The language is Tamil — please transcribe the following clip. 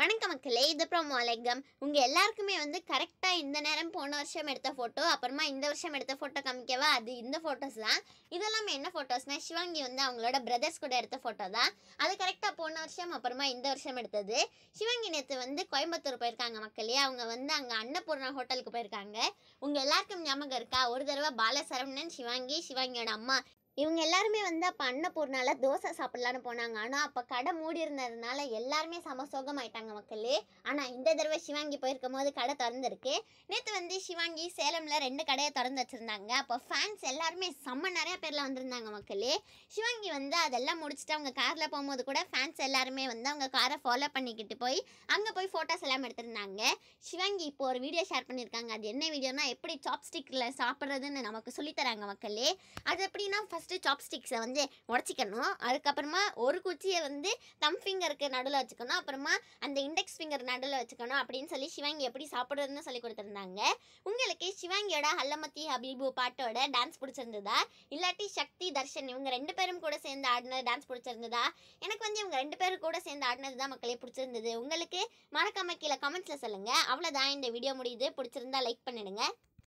வணக்கம் மக்களே இது ப்ரோமோ அலைகம் உங்கள் எல்லாருக்குமே வந்து கரெக்டாக இந்த நேரம் போன வருஷம் எடுத்த ஃபோட்டோ அப்புறமா இந்த வருஷம் எடுத்த ஃபோட்டோ காமிக்கவா அது இந்த ஃபோட்டோஸ் தான் இதெல்லாம் என்ன ஃபோட்டோஸ்னால் சிவாங்கி வந்து அவங்களோட பிரதர்ஸ் கூட எடுத்த ஃபோட்டோ தான் அது கரெக்டாக போன வருஷம் அப்புறமா இந்த வருஷம் எடுத்தது சிவாங்கி நேற்று வந்து கோயம்புத்தூர் போயிருக்காங்க மக்களே அவங்க வந்து அங்கே அன்னபூர்ணா ஹோட்டலுக்கு போயிருக்காங்க உங்கள் எல்லாருக்கும் ஞாபகம் இருக்கா ஒரு தடவை பாலசரவணன் சிவாங்கி சிவாங்கியோட அம்மா இவங்க எல்லாருமே வந்து அப்போ அன்னபூர்ணால தோசை சாப்பிட்லான்னு போனாங்க ஆனால் அப்போ கடை மூடி இருந்ததுனால எல்லாருமே சம சோகமாயிட்டாங்க மக்களே ஆனால் இந்த தடவை சிவாங்கி போயிருக்கும் போது கடை திறந்துருக்கு நேற்று வந்து சிவாங்கி சேலமில் ரெண்டு கடையை திறந்து வச்சுருந்தாங்க அப்போ ஃபேன்ஸ் எல்லாருமே செம்ம நிறைய பேரில் வந்திருந்தாங்க மக்களே சிவாங்கி வந்து அதெல்லாம் முடிச்சுட்டு அவங்க காரில் போகும்போது கூட ஃபேன்ஸ் எல்லாருமே வந்து அவங்க காரை ஃபாலோ பண்ணிக்கிட்டு போய் அங்கே போய் ஃபோட்டோஸ் எல்லாம் எடுத்திருந்தாங்க சிவாங்கி இப்போ ஒரு வீடியோ ஷேர் பண்ணியிருக்காங்க அது என்ன வீடியோனா எப்படி சாப்ஸ்டிக்கில் சாப்பிட்றதுன்னு நமக்கு சொல்லித்தராங்க மக்களே அது எப்படின்னா ஃபஸ்ட்டு சாப்ஸ்டிக்ஸை வந்து உடச்சிக்கணும் அதுக்கப்புறமா ஒரு குச்சியை வந்து தம் ஃபிங்கருக்கு நடுவில் வச்சுக்கணும் அப்புறமா அந்த இண்டெக்ஸ் ஃபிங்கர் நடுவில் வச்சுக்கணும் அப்படின்னு சொல்லி சிவாங்கி எப்படி சாப்பிட்றதுன்னு சொல்லி கொடுத்துருந்தாங்க உங்களுக்கு சிவாங்கியோட ஹல்லமத்தி ஹபீபு பாட்டோட டான்ஸ் பிடிச்சிருந்ததா இல்லாட்டி சக்தி தர்ஷன் இவங்க ரெண்டு பேரும் கூட சேர்ந்து ஆடின டான்ஸ் பிடிச்சிருந்ததா எனக்கு வந்து இவங்க ரெண்டு பேரும் கூட சேர்ந்து ஆடினது தான் மக்களே பிடிச்சிருந்தது உங்களுக்கு மறக்காம கீழே கமெண்ட்ஸில் சொல்லுங்கள் அவ்வளோதான் இந்த வீடியோ முடியுது பிடிச்சிருந்தா லைக் பண்ணிடுங்க